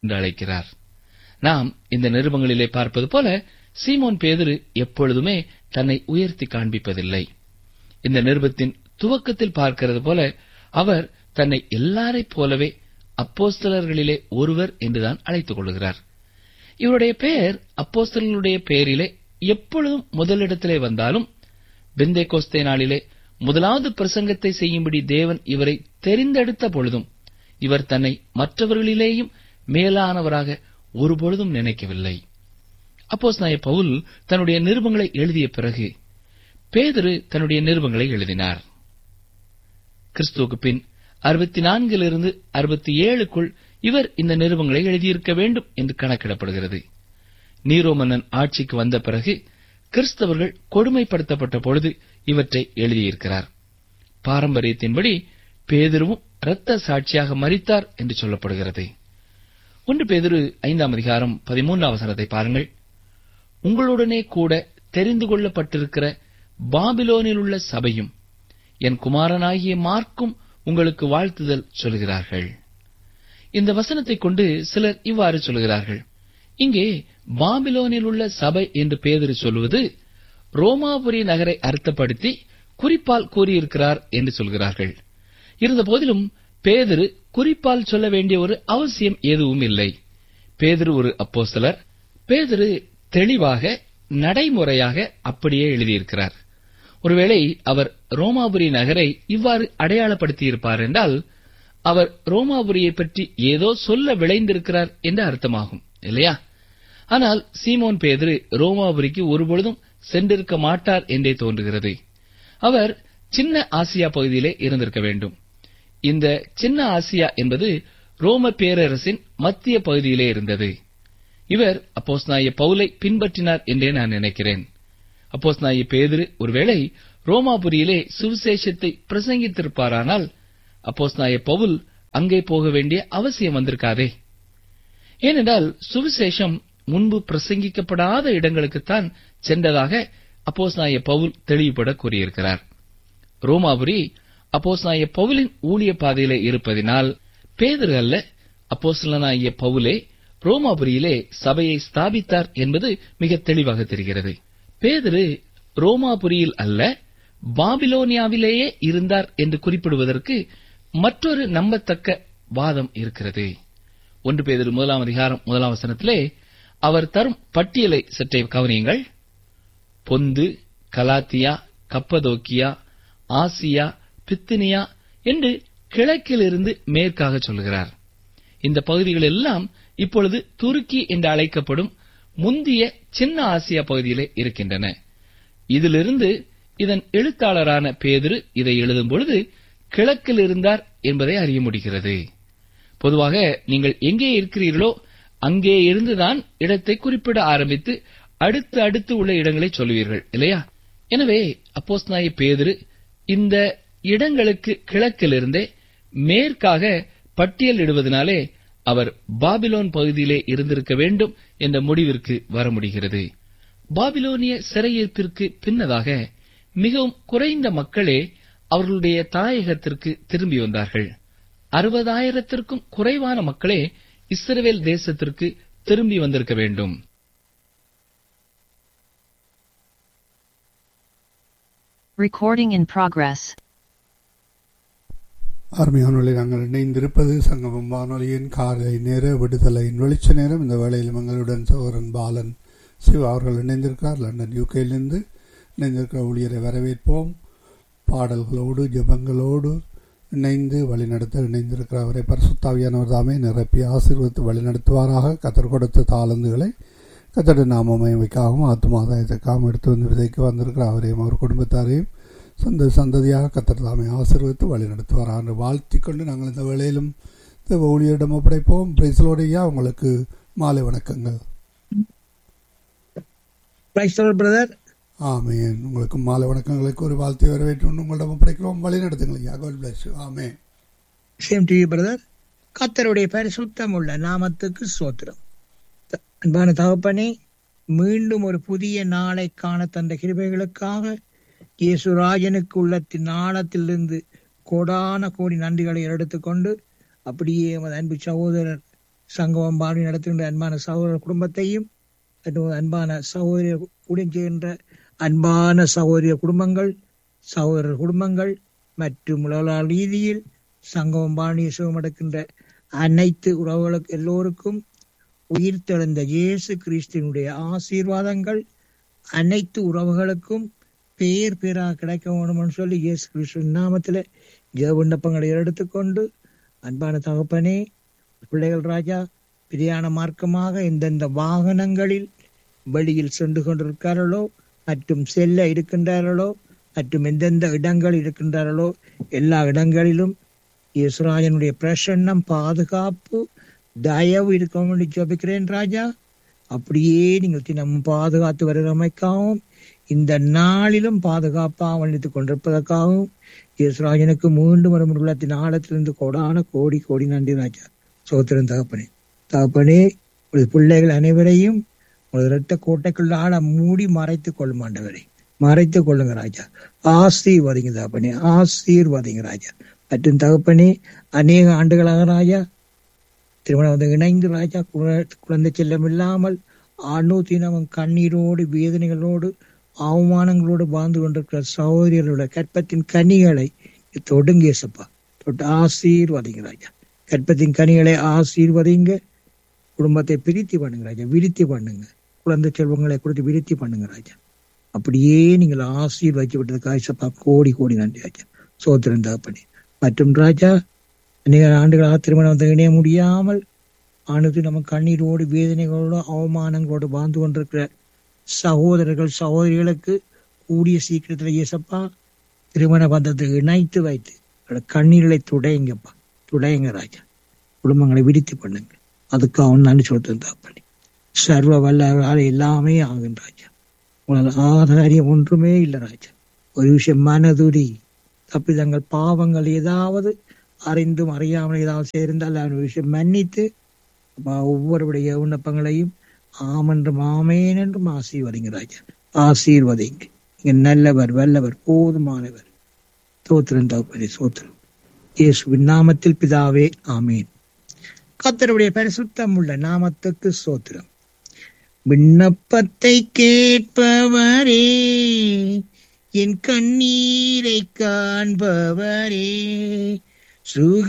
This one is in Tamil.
என்று அழைக்கிறார் நாம் இந்த நிருபங்களிலே பார்ப்பது போல சீமோன் பேதுரு எப்பொழுதுமே தன்னை உயர்த்தி காண்பிப்பதில்லை இந்த நிருபத்தின் துவக்கத்தில் பார்க்கிறது போல அவர் தன்னை எல்லாரைப் போலவே அப்போஸ்தலர்களிலே ஒருவர் என்றுதான் அழைத்துக் கொள்கிறார் இவருடைய பெயர் அப்போஸ்தலர்களுடைய பெயரிலே எப்பொழுதும் முதலிடத்திலே வந்தாலும் பெந்தே கோஸ்தே நாளிலே முதலாவது பிரசங்கத்தை செய்யும்படி தேவன் இவரை தெரிந்தெடுத்த பொழுதும் இவர் தன்னை மற்றவர்களிலேயும் மேலானவராக ஒருபொழுதும் நினைக்கவில்லை அப்போஸ் நாய பவுல் தன்னுடைய நிருபங்களை எழுதிய பிறகு பேதுரு தன்னுடைய நிருபங்களை எழுதினார் கிறிஸ்துவுக்கு பின் அறுபத்தி நான்கிலிருந்து அறுபத்தி ஏழுக்குள் இவர் இந்த நிருபங்களை எழுதியிருக்க வேண்டும் என்று கணக்கிடப்படுகிறது நீரோ மன்னன் ஆட்சிக்கு வந்த பிறகு கிறிஸ்தவர்கள் கொடுமைப்படுத்தப்பட்ட பொழுது இவற்றை எழுதியிருக்கிறார் பாரம்பரியத்தின்படி பேதுருவும் இரத்த சாட்சியாக மரித்தார் என்று சொல்லப்படுகிறது ஒன்று பேதுரு ஐந்தாம் அதிகாரம் பதிமூன்றாம் வசனத்தை பாருங்கள் உங்களுடனே கூட தெரிந்து கொள்ளப்பட்டிருக்கிற பாபிலோனில் உள்ள சபையும் என் குமாரனாகிய மார்க்கும் உங்களுக்கு வாழ்த்துதல் சொல்கிறார்கள் இந்த வசனத்தை கொண்டு சிலர் இவ்வாறு சொல்கிறார்கள் இங்கே பாபிலோனில் உள்ள சபை என்று பேதரு சொல்வது ரோமாபுரி நகரை அர்த்தப்படுத்தி குறிப்பால் கூறியிருக்கிறார் என்று சொல்கிறார்கள் இருந்தபோதிலும் பேதரு குறிப்பால் சொல்ல வேண்டிய ஒரு அவசியம் எதுவும் இல்லை பேதரு ஒரு அப்போஸ்தலர் பேதரு தெளிவாக நடைமுறையாக அப்படியே எழுதியிருக்கிறார் ஒருவேளை அவர் ரோமாபுரி நகரை இவ்வாறு அடையாளப்படுத்தியிருப்பார் என்றால் அவர் ரோமாபுரியை பற்றி ஏதோ சொல்ல விளைந்திருக்கிறார் என்று அர்த்தமாகும் இல்லையா ஆனால் சீமோன் பேதுரு ரோமாபுரிக்கு ஒருபொழுதும் சென்றிருக்க மாட்டார் என்றே தோன்றுகிறது அவர் சின்ன ஆசியா பகுதியிலே இருந்திருக்க வேண்டும் இந்த சின்ன ஆசியா என்பது ரோம பேரரசின் மத்திய பகுதியிலே இருந்தது இவர் அப்போஸ்நாய பவுலை பின்பற்றினார் என்றே நான் நினைக்கிறேன் அப்போஸ்நாய பேதுரு ஒருவேளை ரோமாபுரியிலே சுவிசேஷத்தை பிரசங்கித்திருப்பாரானால் அப்போஸ்நாய பவுல் அங்கே போக வேண்டிய அவசியம் வந்திருக்காதே ஏனென்றால் சுவிசேஷம் முன்பு பிரசங்கிக்கப்படாத இடங்களுக்குத்தான் சென்றதாக அப்போஸ்நாய பவுல் தெளிவுபட கூறியிருக்கிறார் ரோமாபுரி அப்போஸ்நாய பவுலின் ஊழிய பாதையிலே இருப்பதினால் பேதரு அல்ல அப்போஸ்தலனாகிய பவுலே ரோமாபுரியிலே சபையை ஸ்தாபித்தார் என்பது மிக தெளிவாக தெரிகிறது பேதரு ரோமாபுரியில் அல்ல பாபிலோனியாவிலேயே இருந்தார் என்று குறிப்பிடுவதற்கு மற்றொரு நம்பத்தக்க வாதம் இருக்கிறது ஒன்று பேதரு முதலாம் அதிகாரம் முதலாம் வசனத்திலே அவர் தரும் பட்டியலை சற்றே கவனியுங்கள் பொந்து கலாத்தியா கப்பதோக்கியா ஆசியா பித்தினியா என்று கிழக்கிலிருந்து மேற்காக சொல்கிறார் இந்த பகுதிகள் எல்லாம் இப்பொழுது துருக்கி என்று அழைக்கப்படும் முந்திய சின்ன ஆசியா பகுதியிலே இருக்கின்றன இதிலிருந்து இதன் எழுத்தாளரான பேதுரு இதை எழுதும் பொழுது கிழக்கில் இருந்தார் என்பதை அறிய முடிகிறது பொதுவாக நீங்கள் எங்கே இருக்கிறீர்களோ அங்கே இருந்துதான் இடத்தை குறிப்பிட ஆரம்பித்து அடுத்து அடுத்து உள்ள இடங்களை சொல்லுவீர்கள் இல்லையா எனவே அப்போஸ்நாய பேதுரு இந்த இடங்களுக்கு கிழக்கிலிருந்தே மேற்காக பட்டியலிடுவதனாலே அவர் பாபிலோன் பகுதியிலே இருந்திருக்க வேண்டும் என்ற முடிவிற்கு வர முடிகிறது பாபிலோனிய சிறையிருப்பிற்கு பின்னதாக மிகவும் குறைந்த மக்களே அவர்களுடைய தாயகத்திற்கு திரும்பி வந்தார்கள் அறுபதாயிரத்திற்கும் குறைவான மக்களே இஸ்ரவேல் தேசத்திற்கு திரும்பி வந்திருக்க வேண்டும் Recording in progress. அருமையானொலி நாங்கள் இணைந்திருப்பது சங்கமம் வானொலியின் காலை நேர விடுதலையின் வெளிச்ச நேரம் இந்த வேளையில் எங்களுடன் சோரன் பாலன் சிவா அவர்கள் இணைந்திருக்கிறார் லண்டன் யூகேலிருந்து இணைந்திருக்கிற ஊழியரை வரவேற்போம் பாடல்களோடு ஜெபங்களோடு இணைந்து வழிநடத்த இணைந்திருக்கிற அவரை பரிசுத்தாவியானவர் தாமே நிரப்பி ஆசீர்வதித்து வழிநடத்துவாராக கத்தர் கொடுத்த தாளந்துகளை கத்தட நாமமயமைக்காகவும் ஆத்மாதாயத்துக்காகவும் எடுத்து வந்து விதைக்க வந்திருக்கிற அவரையும் அவர் குடும்பத்தாரையும் சொந்த சந்ததியாக கத்தர் தாமே ஆசீர்வதித்து வழிநடத்துவார் என்று வாழ்த்திக் கொண்டு நாங்கள் இந்த வேளையிலும் இந்த ஊழியரிடம் ஒப்படைப்போம் பிரைசலோடையா உங்களுக்கு மாலை வணக்கங்கள் Praise the Lord, brother. ஆமேன் உங்களுக்கு மாலை வணக்கங்களுக்கு ஒரு வாழ்த்தை வரவேற்று உங்களிடம் ஒப்படைக்கிறோம் வழி நடத்துங்கள் ஐயா God bless you. Amen Same to you, brother. கத்தருடைய பரிசுத்தம் உள்ள நாமத்துக்கு சோத்திரம் த- அன்பான தகப்பனே மீண்டும் ஒரு புதிய நாளை காண தந்த கிருபைகளுக்காக இயேசுராஜனுக்கு உள்ளத்தின் நாளத்திலிருந்து கோடான கோடி நன்றிகளை எடுத்துக்கொண்டு அப்படியே எமது அன்பு சகோதரர் சங்கமம் பாடி நடத்துகின்ற அன்பான சகோதர குடும்பத்தையும் மற்றும் அன்பான சகோதரியர் உடன் செய்கின்ற அன்பான சகோதரிய குடும்பங்கள் சகோதரர் குடும்பங்கள் மற்றும் உலக ரீதியில் சங்கமம் பாணி சுகமடக்கின்ற அனைத்து உறவுகளுக்கு எல்லோருக்கும் உயிர் தெழுந்த இயேசு கிறிஸ்துவனுடைய ஆசீர்வாதங்கள் அனைத்து உறவுகளுக்கும் பேர் பேராக கிடைக்க வேணும்னு சொல்லி இயேசு கிறிஸ்துவின் நாமத்துல ஜெப விண்ணப்பங்களை எடுத்துக்கொண்டு அன்பான தகப்பனே பிள்ளைகள் ராஜா பிரியாண மார்க்கமாக எந்தெந்த வாகனங்களில் வெளியில் சென்று கொண்டிருக்கிறார்களோ மற்றும் செல்ல இருக்கின்றார்களோ மற்றும் எந்தெந்த இடங்கள் இருக்கின்றார்களோ எல்லா இடங்களிலும் இஸ்ராயனுடைய பிரசன்னம் பாதுகாப்பு தயவு இருக்கணும்னு ஜபிக்கிறேன் ராஜா அப்படியே நீங்கள் தினம் பாதுகாத்து வருகிறமைக்காகவும் இந்த நாளிலும் பாதுகாப்பாக வழித்துக் கொண்டிருப்பதற்காகவும் இஸ்ராயனுக்கு மீண்டும் வரும் உள்ளத்தின் ஆழத்திலிருந்து கோடான கோடி கோடி நன்றி ராஜா சோத்திரம் தகப்பனே தகப்பனே ஒரு பிள்ளைகள் அனைவரையும் ஒரு இரத்த கோட்டைக்குள்ள ஆள மூடி மறைத்துக் கொள்ளும் ஆண்டவரை மறைத்துக் கொள்ளுங்க ராஜா ஆசீர்வதிங்க தகப்பனே ஆசீர்வதிங்க ராஜா மற்றும் தகப்பனே அநேக ஆண்டுகளாக ராஜா திருமணம் வந்து இணைந்து ராஜா குழ- குழந்தை செல்லம் இல்லாமல் அணு தினமும் கண்ணீரோடு வேதனைகளோடு அவமானங்களோடு வாழ்ந்து கொண்டிருக்கிற சகோதரியர்களோட கற்பத்தின் கனிகளை தொடுங்கேசப்பா தொட்டு ஆசீர்வதிங்க ராஜா கற்பத்தின் கனிகளை ஆசீர்வதிங்க குடும்பத்தை பிரித்தி பண்ணுங்க ராஜா விருத்தி பண்ணுங்க குழந்தை செல்வங்களை கொடுத்து விருத்தி பண்ணுங்க ராஜா அப்படியே நீங்கள் ஆசீர்வதிச்சு விட்டதுக்கு ஆயிசப்பா கோடி கோடி நன்றி ராஜா சோத்திரம் தகப்பனே மற்றும் ராஜா அநேக ஆண்டுகளாக திருமணம் வந்து இணைய முடியாமல் ஆணுக்கு நம்ம கண்ணீரோடு வேதனைகளோடு அவமானங்களோடு வாழ்ந்து கொண்டிருக்கிற சகோதரர்கள் சகோதரிகளுக்கு கூடிய சீக்கிரத்தில் இயேசப்பா திருமண பந்தத்தை இணைத்து வைத்து அவரோட கண்ணீர்களை துடையுங்கப்பா துடையுங்க ராஜா குடும்பங்களை விருத்தி பண்ணுங்க அதுக்கு அவன் நன்றி சொல்லிட்டு பண்ணி சர்வ வல்ல எல்லாமே ஆகும் ராஜா உங்களால் ஆதாரியம் ஒன்றுமே இல்லை ராஜா ஒரு விஷயம் மனதுரி தப்பிதங்கள் பாவங்கள் ஏதாவது அறிந்தும் அறியாமல் ஏதாவது சேர்ந்தால் அவன் விஷயம் மன்னித்து அப்பா, ஒவ்வொருடைய விண்ணப்பங்களையும் ஆமென்றும் ஆமேன் என்றும் ஆசீர்வதிங்க ராஜா ஆசீர்வதிங்க நீங்க நல்லவர் வல்லவர் போதுமானவர் தோத்திரம் தகப்பனே சோத்திரம் இயேசுவின் நாமத்தில் பிதாவே ஆமேன் கர்த்தருடைய பரிசுத்தம் உள்ள நாமத்துக்கு சோத்திரம் விண்ணப்பத்தை கேட்பவரே என் கண்ணீரை காண்பவரே சுக